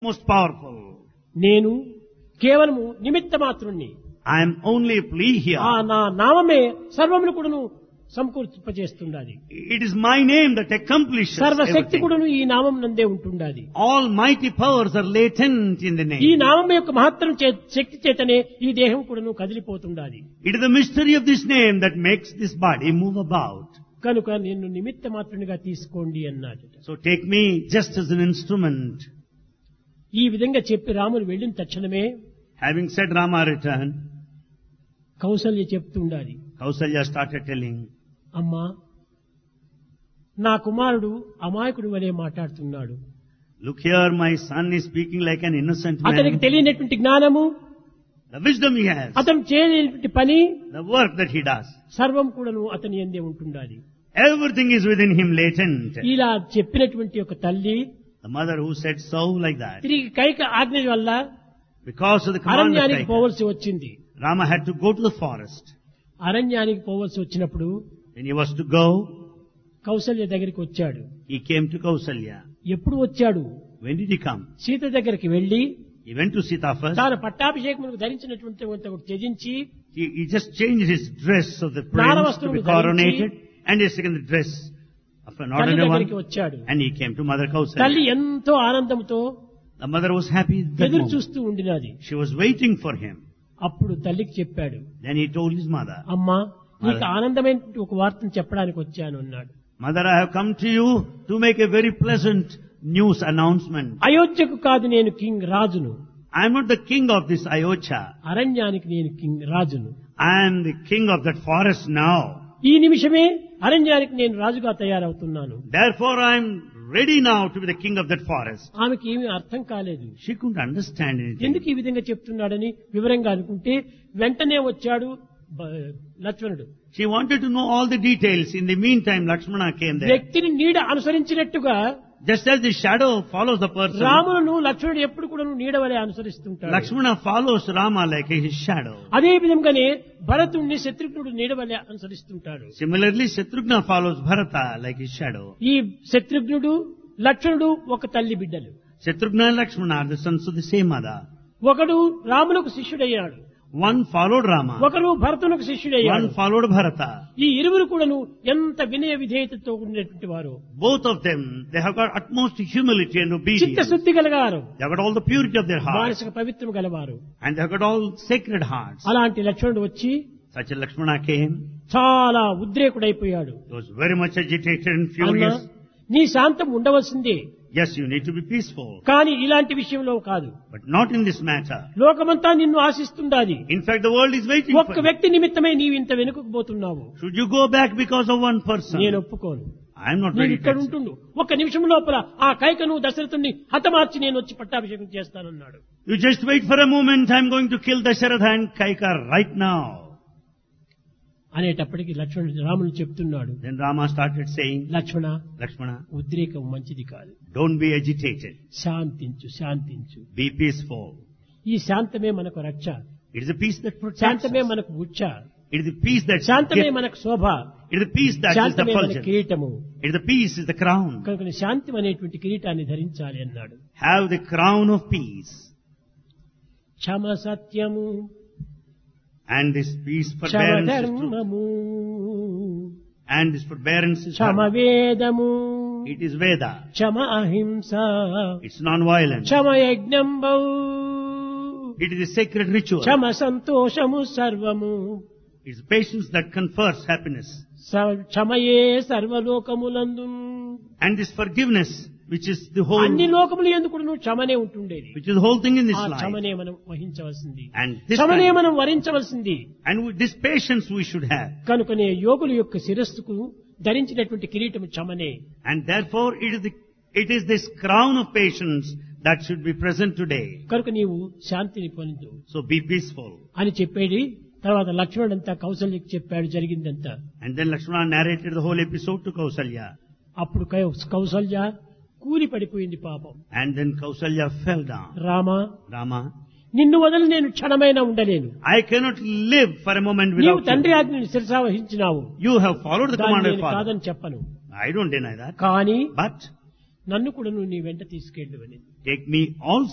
most powerful. నేను కేవలము నిమిత్త మాత్రుణ్ణి I am only a plea here. ఆ నా నామమే సర్వమును కూడాను సమకూర్చిపచేస్తుండాలి It is my name that accomplishes సర్వశక్తి everything. కూడాను ఈ నామం నందే ఉంటుండాలి All mighty powers are latent in the ఈ name. నామం యొక్క మహత్తరం చే- శక్తి చేతనే ఈ దేహం కూడాను కదిలిపోతుండాలి It is the mystery of this name that makes this body move about. కనుక నిన్ను నిమిత్త మాత్రునిగా తీసుకోండి అన్నాడు So take me just as an instrument. ఈ విధంగా చెప్పి రాముడు వెళ్ళిన తక్షణమే Having said Rama returned, Kaushalya చెప్తుండాలి Kausalya started telling, అమ్మా నా కుమారుడు అమాయకుడు వలె మాట్లాడుతున్నాడు Look here, my son is speaking like an innocent అతనికి man. తెలియనటువంటి జ్ఞానము The wisdom he has, అతను చేయలేనటువంటి పని the work that he does, సర్వం కూడాను అతని ఎందే ఉంటుండాలి everything is within him latent. ఇలా చెప్పినటువంటి ఒక తల్లి The mother who said so like that, తిరిగి కైక ఆజ్ఞ వల్ల because of the command of అరణ్యానికి Kaika, పోవలసి వచ్చింది Rama had to go to the forest. అరణ్యానికి పోవలసి వచ్చినప్పుడు When he was to go, Kaushalya దగ్గరికి వచ్చాడు he came to Kausalya. ఎప్పుడు వచ్చాడు When did he come? Sita దగ్గరికి వెళ్లి He went to Sita first. తాను పట్టాభిషేకములకు ధరించినటువంటి కొంత ఒకటి త్యజించి He, he just changed his dress of the Nara prince to వస్త్రములు be coronated ధరించి, and his second dress of an తల్లి ordinary దగ్గరికి one. వచ్చాడు And he came to Mother తల్లి Kausalya. ఎంతో ఆనందంతో The mother was happy at that ఎదురు moment. చూస్తూ ఉండినది She was waiting for him. అప్పుడు తల్లికి చెప్పాడు Then he told his mother, అమ్మా నీకు Mother. ఆనందమైన ఒక వార్తను చెప్పడానికి వచ్చాను అన్నాడు Mother, I have come to you to make a very pleasant news announcement. అయోధ్యకు కాదు నేను కింగ్ రాజును I am not the king of this Ayodhya. అరణ్యానికి నేను కింగ్ రాజును I am the king of that forest now. ఈ నిమిషమే అరణ్యానికి నేను రాజుగా తయారవుతున్నాను Therefore I am ready now to be the king of that forest. ఆమెకి ఏమీ అర్థం కాలేదు She couldn't understand anything. ఎందుకు ఈ విధంగా చెప్తున్నాడని వివరంగా అనుకుంటే వెంటనే వచ్చాడు బ- లక్ష్మణుడు She wanted to know all the details. In the meantime, Lakshmana came there. వ్యక్తిని నీడ అనుసరించినట్టుగా Just as the shadow follows the person, రాములను లక్ష్మణుడు ఎప్పుడు కూడా నీడ వలె అనుసరిస్తుంటాడు Lakshmana follows Rama like his shadow. అదే విధంగానే భరతుణ్ణి శత్రుఘ్నుడు నీడ వలె అనుసరిస్తుంటాడు Similarly, Shatrugna follows Bharata like his shadow. ఈ శత్రుఘ్నుడు లక్ష్మణుడు ఒక తల్లి బిడ్డలు Shatrugna and Lakshmana are the sons of the same mother. ఒకడు రామునకు శిష్యుడయ్యాడు One followed Rama, ఒకరు భరతునకు శిష్యుడయ్యాడు one followed Bharata. ఈ ఇరువురు కూడాను ఎంత వినయ విధేయతతో ఉండేటువంటి వారు Both of them, they have got utmost humility and obedience. చిత్తశుద్ధి గలగారు They have got all the purity of their heart. మానసిక పవిత్రం గలవారు And they have got all sacred hearts. అలాంటి లక్ష్మణుడు వచ్చి Such a Lakshmana came. చాలా ఉద్రేకుడైపోయాడు He was very much agitated and అన్నా furious. నీ శాంతం ఉండవలసిందే Yes, you need to be peaceful. కానీ ఇలాంటి విషయంలో కాదు But not in this matter. లోకమంతా నిన్ను ఆశిస్తుండాది In fact, the world is waiting ఒక్క for you. వ్యక్తి నిమిత్తమై నీవు ఇంత వెనుకకు పోతున్నావు Should you go back because of one person? నేను ఒప్పుకోను I am not నేను ready ఇక్కడ to accept. ఉంటుండు ఒక్క నిమిషం లోపల ఆ కైకను దశరథుని హతమార్చి నేను వచ్చి పట్టాభిషేకం చేస్తానన్నాడు You just wait for a moment. I am going to kill Dasharatha and Kaika right now. అనేటప్పటికి లక్ష్మణుడు రాముడు చెప్తున్నాడు Then Rama started saying, లక్ష్మణ Lakshmana, ఉద్రేకం మంచిది కాదు don't be agitated. శాంతించు శాంతించు Be peaceful. ఈ శాంతమే మనకు రక్ష It is a peace that protects శాంతమే us. మనకు ఉచ్చ It is the peace that శాంతమే gives. మనకు శోభ It is the peace that is the శాంతమే మన fulgence. కిరీటము It is the peace is the crown. కనుక శాంతి అనేటువంటి కిరీటాన్ని ధరించాలి అన్నాడు Have the crown of peace. క్షమ సత్యము And this peace క్షమ forbearance is true. ధర్మము And this forbearance is క్షమ dharma. వేదము It is Veda. క్షమ అహింస It's non-violence. క్షమ యజ్ఞంబౌ It is the sacred ritual. క్షమ సంతోషము సర్వము It's patience that confers happiness. స- క్షమయే సర్వలోకములందు And this forgiveness, which is the whole, అన్ని లోకములు ఎందుకు నువ్వు క్షమనే ఉంటుండేది which is the whole thing in this ఆ life. క్షమనే మనం వహించవలసింది And this క్షమనే kind- మనం వరించవలసింది And with this patience we should have. కనుకనే యోగుల యొక్క శిరస్సుకు ధరించినటువంటి కిరీటం క్షమనే And therefore it is the, it is this crown of patience that should be present today. కనుక నీవు శాంతిని పొందు So be peaceful. అని చెప్పేది తర్వాత లక్ష్మణుడంతా కౌశల్యకి చెప్పాడు జరిగిందంతా And then Lakshmana narrated the whole episode to Kausalya. అప్పుడు కౌ- కౌసల్య కూలి పడిపోయింది పాపం And then Kausalya fell down. Rama Rama, నిన్ను వదిలి నేను క్షణమైనా ఉండలేను I cannot live for a moment నీవు without తండ్రి you. ఆజ్ఞని శిరసావహించినావు You have followed the దాన్ని command of నేను father. కాదని చెప్పను I don't deny that. కానీ But నన్ను కూడా నువ్వు నీ వెంట తీసుకెళ్ళు అని take me also